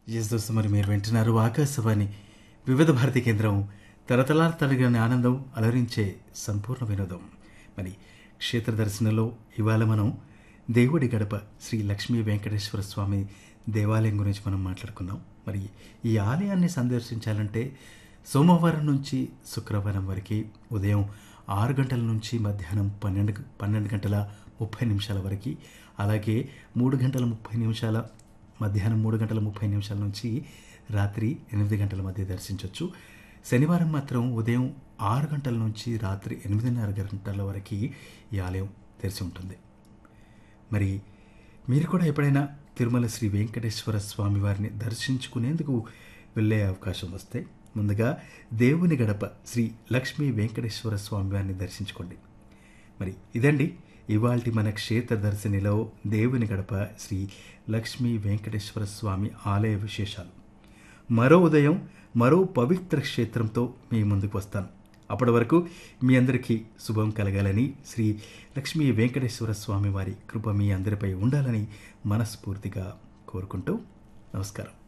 yes దోస్తు మరి మీరు వింటున్నారు ఆకాశవాణి వివిధ భారతి కేంద్రం తరతలాల తరగని ఆనందం అలరించే సంపూర్ణ వినోదం మరి క్షేత్ర దర్శనంలో ఇవాళ మనం దేవుడి గడప శ్రీ లక్ష్మీ వెంకటేశ్వర స్వామి దేవాలయం గురించి మనం మాట్లాడుకుందాం మరి ఈ ఆలయాన్ని సందర్శించాలంటే సోమవారం నుంచి శుక్రవారం వరకు ఉదయం ఆరు గంటల నుంచి మధ్యాహ్నం పన్నెండు పన్నెండు గంటల ముప్పై నిమిషాల వరకు అలాగే మూడు గంటల ముప్పై నిమిషాల మధ్యాహ్నం మూడు గంటల ముప్పై నిమిషాల నుంచి రాత్రి ఎనిమిది గంటల మధ్య దర్శించవచ్చు శనివారం మాత్రం ఉదయం ఆరు గంటల నుంచి రాత్రి ఎనిమిదిన్నర గంటల వరకు ఈ ఆలయం తెరిచి ఉంటుంది మరి మీరు కూడా ఎప్పుడైనా తిరుమల శ్రీ వెంకటేశ్వర స్వామి వారిని దర్శించుకునేందుకు వెళ్ళే అవకాశం వస్తే ముందుగా దేవుని గడప శ్రీ లక్ష్మీ వెంకటేశ్వర స్వామి వారిని దర్శించుకోండి మరి ఇదండి ఇవాల్టి మన క్షేత్ర దర్శనిలో దేవుని గడప శ్రీ లక్ష్మీ వెంకటేశ్వర స్వామి ఆలయ విశేషాలు మరో ఉదయం మరో పవిత్ర క్షేత్రంతో మీ ముందుకు వస్తాను అప్పటి వరకు మీ అందరికీ శుభం కలగాలని శ్రీ లక్ష్మీ వెంకటేశ్వర స్వామి వారి కృప మీ అందరిపై ఉండాలని మనస్ఫూర్తిగా కోరుకుంటూ నమస్కారం